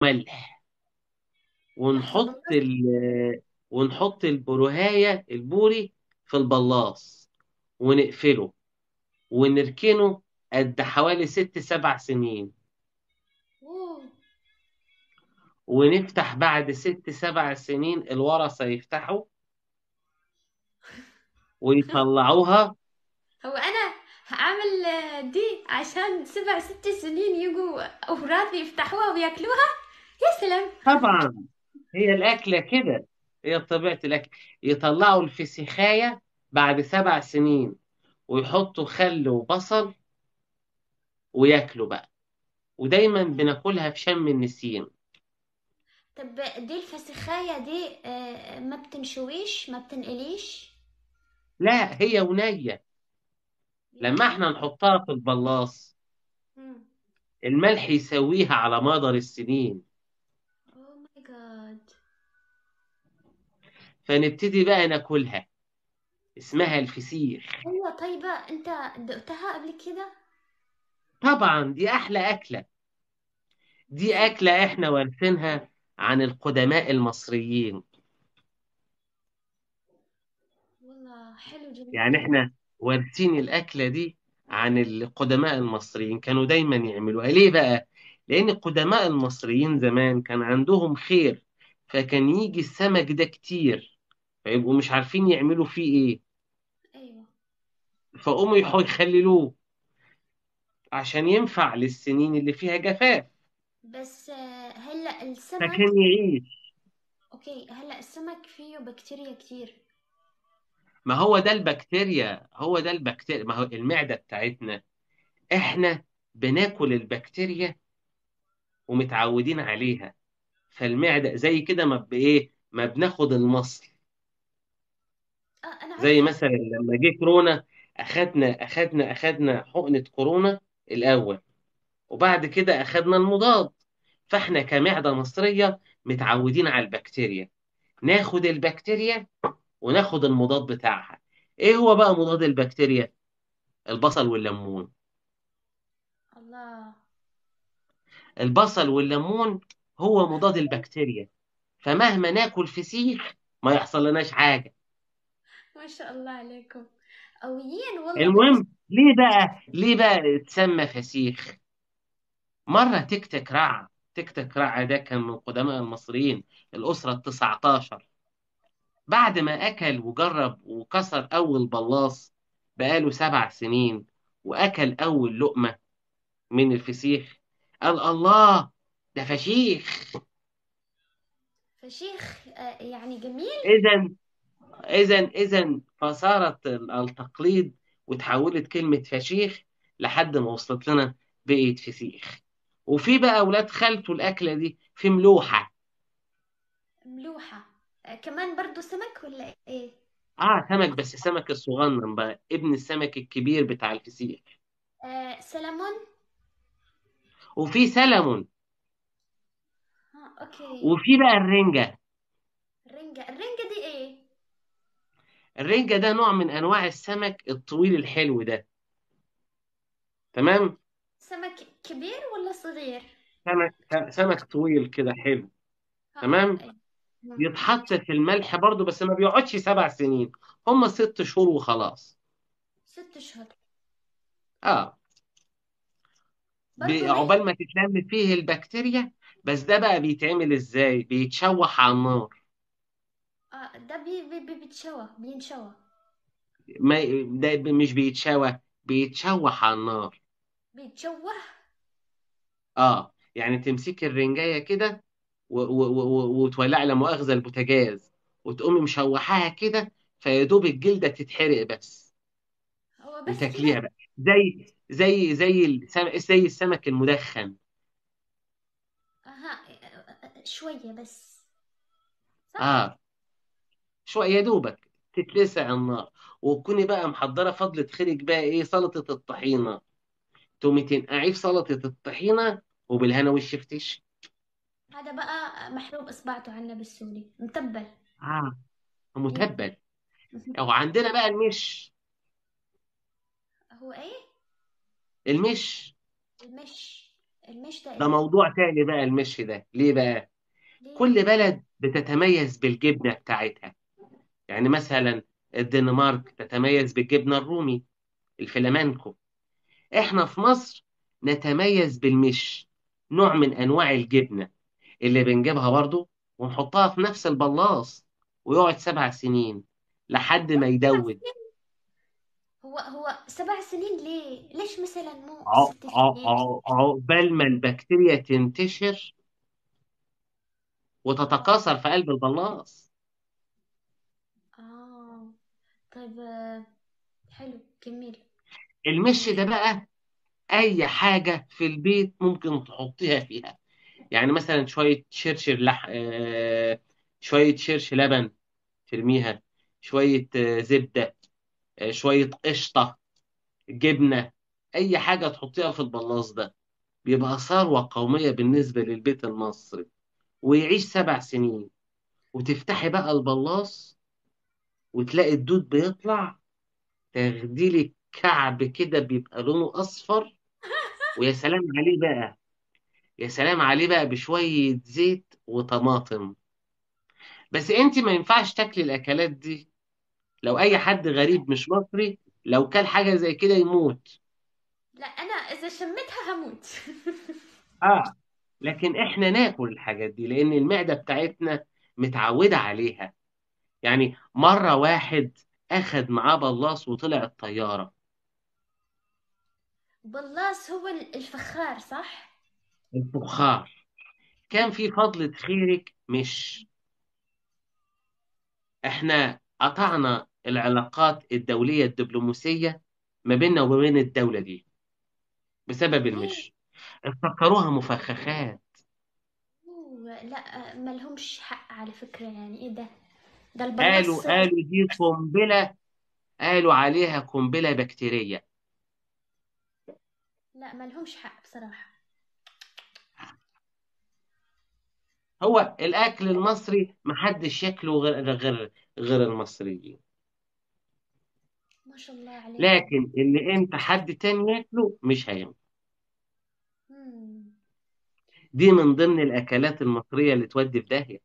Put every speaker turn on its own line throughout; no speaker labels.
ملح ونحط ال ونحط البروهاية البوري في البلاص ونقفله ونركنه قد حوالي ست سبع سنين
أوه.
ونفتح بعد ست سبع سنين الورثة يفتحوا ويطلعوها
هو أنا هعمل آه، دي عشان سبع ست سنين يجوا أوراثي يفتحوها وياكلوها يا سلام
طبعا هي الأكلة كده هي طبيعة الأكل يطلعوا الفسيخاية بعد سبع سنين ويحطوا خل وبصل وياكلوا بقى ودايما بناكلها في شم النسيم
طب دي الفسخاية دي آه، ما بتنشويش ما بتنقليش
لا هي ونية لما احنا نحطها في البلاص
مم.
الملح يسويها على مدار السنين
اوه ماي جاد
فنبتدي بقى ناكلها اسمها الفسيخ
ايوه طيبة انت دقتها قبل كده
طبعا دي احلى اكله دي اكله احنا وارثينها عن القدماء المصريين
والله حلو جدا
يعني احنا وارثين الاكله دي عن القدماء المصريين كانوا دايما يعملوها ليه بقى لان القدماء المصريين زمان كان عندهم خير فكان يجي السمك ده كتير فيبقوا مش عارفين يعملوا فيه ايه
ايوه
فقوموا يحو- يخللوه عشان ينفع للسنين اللي فيها جفاف
بس آه، هلا السمك
فكان يعيش
اوكي هلا السمك فيه بكتيريا كتير
ما هو ده البكتيريا هو ده البكتيريا ما هو المعدة بتاعتنا احنا بناكل البكتيريا ومتعودين عليها فالمعدة زي كده ما بايه ما بناخد المصل
اه انا
زي
عارفة
مثلا لما جه كورونا اخدنا اخدنا اخدنا حقنة كورونا الاول وبعد كده اخدنا المضاد فاحنا كمعدة مصرية متعودين على البكتيريا ناخد البكتيريا وناخد المضاد بتاعها ايه هو بقى مضاد البكتيريا البصل والليمون
الله
البصل والليمون هو مضاد البكتيريا فمهما ناكل فسيخ ما يحصل لناش حاجة
ما شاء الله عليكم قويين والله
المهم ليه بقى ليه بقى اتسمى فسيخ مرة تكتك رع تكتك رع ده كان من قدماء المصريين الأسرة التسعة عشر بعد ما أكل وجرب وكسر أول بلاص بقاله سبع سنين وأكل أول لقمة من الفسيخ قال الله ده فشيخ
فشيخ آه، يعني جميل
إذا إذا إذا فصارت التقليد وتحولت كلمة فشيخ لحد ما وصلت لنا بقيت فسيخ وفي بقى أولاد خالته الأكلة دي في ملوحة
ملوحة آه، كمان برضو سمك ولا ايه
آه سمك بس السمك الصغنن بقى ابن السمك الكبير بتاع الفسيخ
آه سلمون
وفي سلمون
ها اوكي
وفي بقى الرنجة
الرنجة الرنجة دي ايه
الرنجة ده نوع من أنواع السمك الطويل الحلو ده تمام
سمك كبير ولا صغير
سمك سمك طويل كده حلو
ها
تمام
أي. مم.
يتحط في الملح برضو بس ما بيقعدش سبع سنين هم ست شهور وخلاص
ست اشهر
اه
برضو
بي-
ليه
عقبال ما تتلم فيه البكتيريا بس ده بقى بيتعمل ازاي بيتشوح على النار
اه ده بي بي بي بيتشوى بينشوى
ما ده ب- مش بيتشوى بيتشوح على النار
بيتشوه
اه يعني تمسك الرنجايه كده و- و- و- وتولع لا مؤاخذه البوتاجاز وتقومي مشوحاها كده فيا دوب الجلده تتحرق بس
هو بس
وتاكليها
كده
بقى زي زي زي السمك زي السمك المدخن
اها آه، شوية بس صح
اه شويه يا دوبك تتلسع على النار وتكوني بقى محضره فضلة خيرك بقى ايه سلطه الطحينه تقومي تنقعيه في سلطه الطحينه وبالهنا والشفتش
هذا بقى محروق اصبعته عنا بالسوري متبل
اه
مم.
متبل او عندنا بقى المش
هو ايه
المش
المش المش ده
ده
ليه
موضوع تاني بقى المش ده ليه بقى
ليه
كل بلد بتتميز بالجبنة بتاعتها يعني مثلا الدنمارك تتميز بالجبنة الرومي الفلامنكو احنا في مصر نتميز بالمش نوع من انواع الجبنة اللي بنجيبها برضو ونحطها في نفس البلاص ويقعد سبع سنين لحد ما
سبع
يدوب
سنين هو هو سبع سنين ليه ليش مثلا مو
ع-
ست
ع-
سنين
ع- عقبال ما البكتيريا تنتشر وتتكاثر في قلب البلاص
اه طيب آه، حلو جميل
المش
جميل
ده بقى اي حاجة في البيت ممكن تحطيها فيها يعني مثلا شوية شرشر لح... آه، شوية شرش لبن ترميها شوية آه، زبدة آه، شوية قشطة جبنة أي حاجة تحطيها في البلاص ده بيبقى ثروة قومية بالنسبة للبيت المصري ويعيش سبع سنين وتفتحي بقى البلاص وتلاقي الدود بيطلع تاخديلي كعب كده بيبقى لونه أصفر ويا سلام عليه بقى يا سلام عليه بقى بشوية زيت وطماطم بس انت ما ينفعش تاكلي الأكلات دي لو أي حد غريب مش مصري لو كل حاجة زي كده يموت
لا انا اذا شميتها هموت
اه لكن احنا ناكل الحاجات دي لان المعده بتاعتنا متعوده عليها يعني مره واحد اخد معاه بلاص وطلع الطياره
بلاس هو الفخار صح
الفخار كان في فضلة خيرك مش احنا قطعنا العلاقات الدوليه الدبلوماسيه ما بيننا وما بين الدوله دي بسبب
ليه
المش افتكروها مفخخات
أوه لا ما لهمش حق على فكرة يعني ايه ده ده
قالوا
البلاص
قالوا دي قنبله قالوا عليها قنبله بكتيريه
لا ما لهمش حق بصراحة
هو الاكل المصري محدش ياكله غير غير غير المصريين
ما شاء الله عليهم
لكن اللي انت حد تاني ياكله مش هينفع
مم.
دي من ضمن الاكلات المصريه اللي تودي في داهيه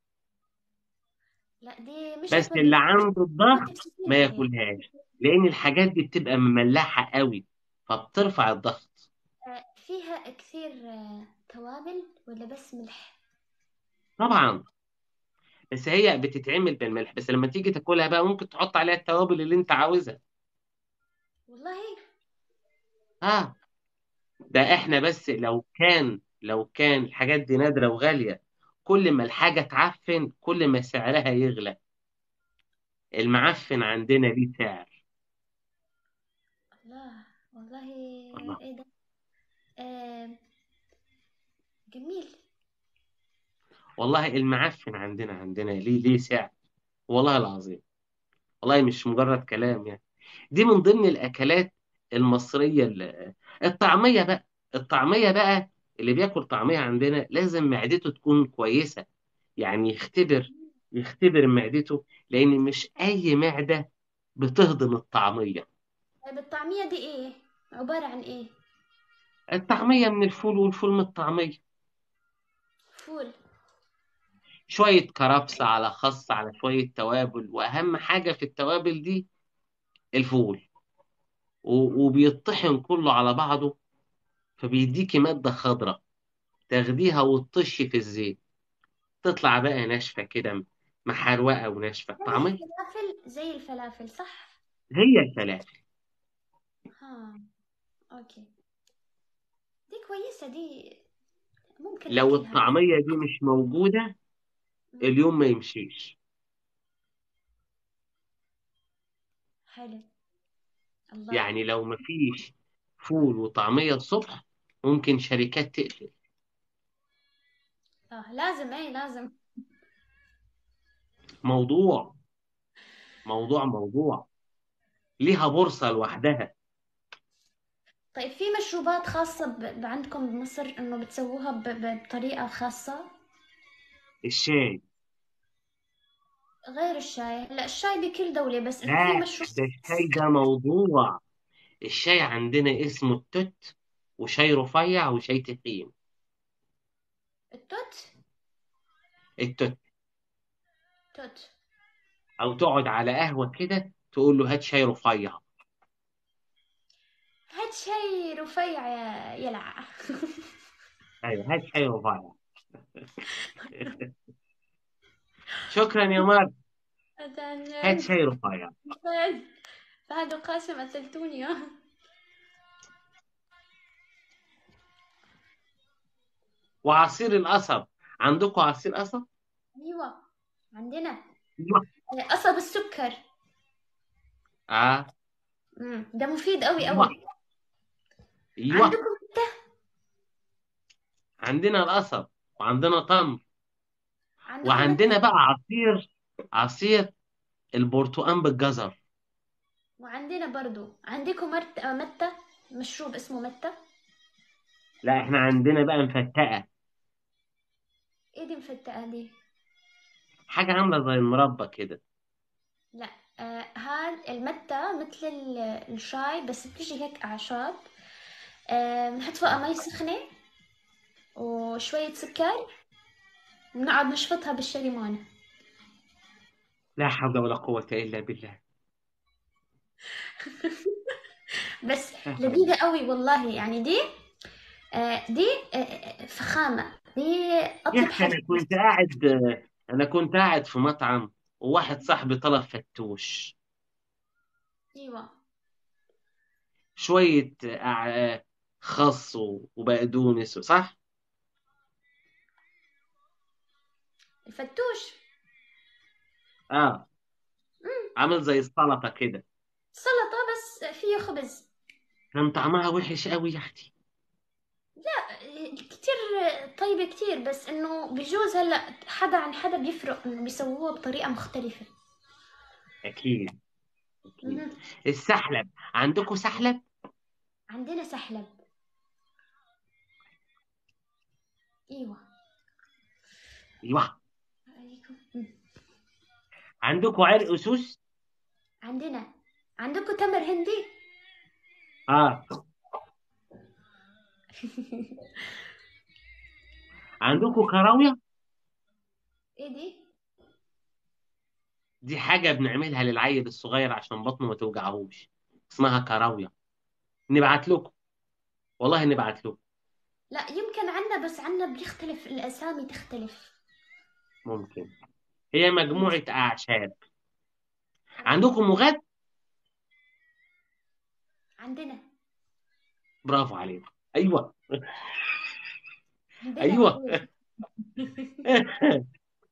لا دي مش
بس
هتودي
اللي
في
عنده
هتودي
الضغط
في
ما
60 داهية
ياكلهاش لان الحاجات دي بتبقى مملحه قوي فبترفع الضغط
آه، فيها كثير آه، توابل ولا بس ملح
طبعا بس هي بتتعمل بالملح بس لما تيجي تاكلها بقى ممكن تحط عليها التوابل اللي انت عاوزها
والله
اه ده احنا بس لو كان لو كان الحاجات دي نادرة وغالية كل ما الحاجة تعفن كل ما سعرها يغلى المعفن عندنا ليه سعر
الله والله
الله
ايه ده آه، جميل
والله المعفن عندنا عندنا ليه ليه سعر والله العظيم والله مش مجرد كلام يعني دي من ضمن الأكلات المصرية اللي... الطعمية بقى الطعمية بقى اللي بياكل طعمية عندنا لازم معدته تكون كويسة يعني يختبر يختبر معدته لأن مش أي معدة بتهضم الطعمية
طيب الطعمية دي ايه عبارة عن ايه
الطعمية من الفول والفول من الطعمية
فول
شوية كرفس على خس على شوية توابل وأهم حاجة في التوابل دي الفول و- وبيطحن كله على بعضه فبيديكي مادة خضراء تاخديها وتطشي في الزيت تطلع بقى ناشفة كده محروقة وناشفة
زي
طعمية
الفلافل زي الفلافل صح
هي الفلافل
ها اوكي دي كويسة دي ممكن
لو
اكلها بس
الطعمية دي مش موجودة
مم.
اليوم ما يمشيش
حلو الله
يعني لو مفيش فول وطعمية الصبح ممكن شركات تقفل
اه لازم اي لازم
موضوع موضوع موضوع ليها بورصة لوحدها
طيب في مشروبات خاصة ب... ب- عندكم بمصر انه بتسووها ب... ب... بطريقة خاصة
الشاي
غير الشاي لا الشاي بكل دولة بس انه في
لا
مشروب
ده الشاي ده موضوع الشاي عندنا اسمه التوت وشاي رفيع وشاي تخين
التوت
التوت
توت
او تقعد على قهوه كده تقول له هات شاي رفيع
هاد شي رفيع يا يلع
ايوه هات شاي رفيع شكرا يا مار هات شاي رفيع
فهد فهد وقاسم قتلتوني اه
وعصير القصب عندكم عصير قصب
ايوه عندنا
ايوه
قصب السكر
اه
مم. ده مفيد قوي
ايوه
قوي
ايوه
عندكم انت
عندنا القصب وعندنا تمر
عندكم
وعندنا بقى عصير عصير البرتقال بالجزر
وعندنا برضو عندكم مرت... آه، متة مشروب اسمه متة
لا احنا عندنا بقى مفتقه
ايه دي مفتقة دي
حاجه عامله زي المربى كده
لا آه هاد المتة مثل ال- الشاي بس بتيجي هيك أعشاب آه بنحط فوقها مي سخنة وشوية سكر بنقعد نشفطها بالشليمون
لا حول ولا قوه الا بالله
بس لذيذة قوي والله يعني دي آه دي آه، آه، فخامة دي
يا
أطيب
اخي
حاجة
انا كنت قاعد انا كنت قاعد في مطعم وواحد صاحبي طلب فتوش
أيوة
شويه آه، خس وبقدونس صح
الفتوش
اه عامل زي السلطه كده
سلطة بس فيه خبز
كان طعمها وحش قوي يا اختي
آه، كتير طيبة كتير بس إنه بجوز هلا حدا عن حدا بيفرق إنه بيسووها بطريقة مختلفة
اكيد اكيد
مهم.
السحلب عندكم سحلب
عندنا سحلب ايوه
ايوه
عليكم مم.
عندكم عرق سوس
عندنا عندكم تمر هندي
اه عندكم كراويه
ايه دي
دي حاجه بنعملها للعيل الصغير عشان بطنه ما توجعهوش اسمها كراويه نبعت لكم والله نبعت لكم
لا يمكن عنا بس عنا بيختلف الاسامي تختلف
ممكن هي مجموعه اعشاب عندكم مغاد
عندنا
برافو عليكم ايوه
عندنا
ايوه
عندنا.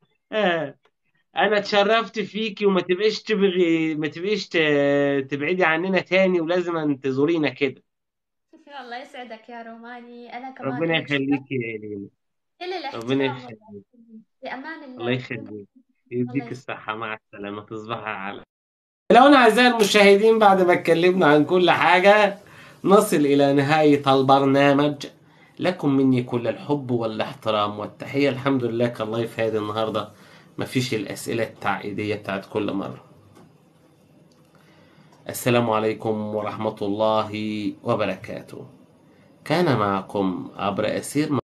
انا اتشرفت فيكي وما تبقيش تبغي ما تبقيش ت- تبعدي عننا تاني ولازم أن تزورينا كده
الله يسعدك يا روماني انا كمان
ربنا
إلك شكر.
يخليكي يا ليلى
كل
ربنا
الاحترام
يخليك
بامان الله
الله يخليك يديك
يسعدك.
الصحة مع السلامة تصبحي على لو أنا أعزائي المشاهدين بعد ما اتكلمنا عن كل حاجة نصل إلى نهاية البرنامج لكم مني كل الحب والاحترام والتحية الحمد لله كان لايف هادي النهاردة مفيش الأسئلة التعقيدية بتاعت كل مرة السلام عليكم ورحمة الله وبركاته كان معكم عبر أسير